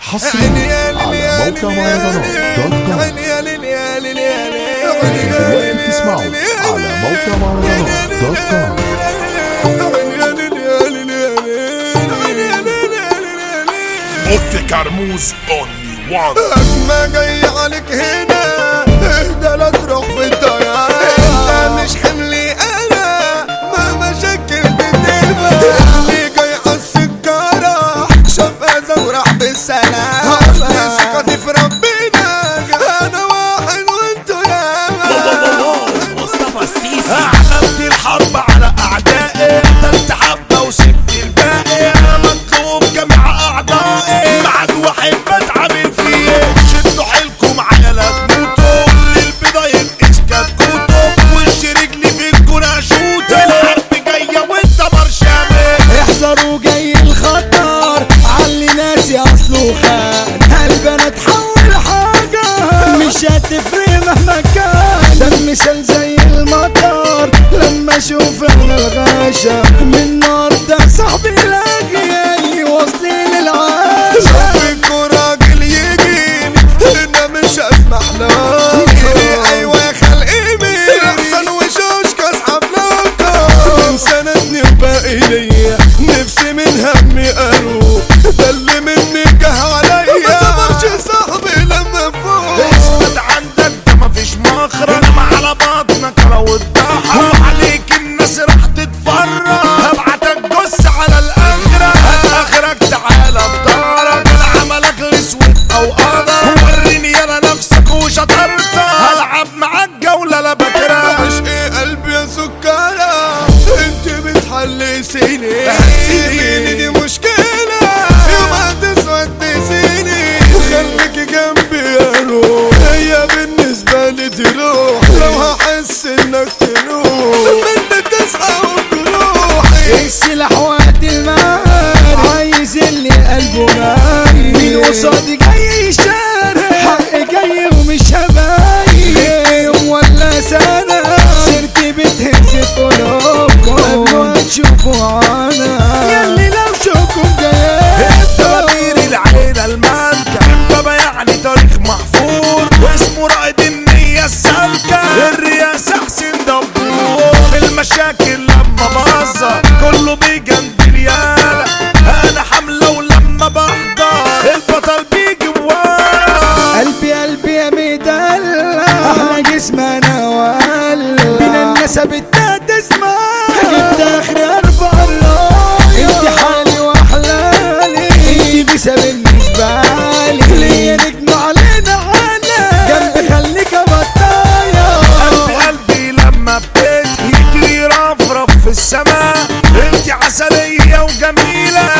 حصريا على موقع مهرجانات دوت كوم انتم دلوقتي بتسمعوا على موقع مهرجانات دوت كوم اوتي كرموز اونلي وان ما جاي عليك هنا اهدى لا تروح في الطيارة انت مش حملي انا ما مشاكل بتبقى اللي جاي عالسكارة شاف اذى وراح بالسلامة اصلي ثقتي في ربنا انا واحد وانتوا ياما مصطفى السيسي علمت الحرب على اعدائي ده انت حبه وسبت الباقي انا مطلوب جميع اعضائي معاد واحد بتعامل فيه شدوا حيلكم معايا لا تموتوا للبداية اسكتكوتوا وش رجلي في الكورة شوت الحرب جاية وانت مرشامي احذروا جاي الخطر علي ناسي اصله خان قلبي انا اتحول حاجة مش هتفرق مهما كان ده المثال زي المطر لما اشوف انا الغاشة من نار ده صاحبي لاقي يوصلي للعاشة فيكوا راجل يجيني انا مش اسمح له ايوه يا خلقي مين احسن وشوش كاسحب لكم سندني وباقي ليا نفسي من همي اروح ده اللي مني جه عليا ما صبرش صاحبي لما فوق اثبت عندك ده مفيش مخرج انما على بطنك لو اتضحى عليك الناس راح تتفرج هبعتك جس على الاخرة اخرك تعالى بطارك انا عملك الاسود او قدر وريني يلا نفسك وشطرتك هلعب معاك جولة لا بكرة عشقي قلبي يا سكرة انت بتحلسيني سيبيني دي مشكلة يوم هتسود سيني خليكي جنبي يا روح هي بالنسبة لي دي روح لو هحس انك تروح منك تصحى وجروحي السلاح وقت المال عايز اللي قلبه مايل مين قصادي جاي يشارك حق جاي ومش هباين يوم ولا سنة سيرتي بتهز قلوبكم قبل ما تشوفوا عنا ياللي لو شوفكم جاي طوابير العيلة المالكة بابا يعني تاريخ محفور واسمه رائد النية السالكة الرئاسة حسين دبور في المشاكل لما بهزر كله بيجند اليالة انا حملة ولما بحضر البطل بيجي ورا قلبي قلبي يا ميدلع احلى جسم انا ولا بين الناس بالتات اسمع جبت اخري اربع راي انت حالي واحلالي انت بيسا بالنسبه لي ليا نجم علينا على جنبي خليك بطايا قلبي قلبي لما بتجري يجري رفرف في السماء انت عسلية وجميلة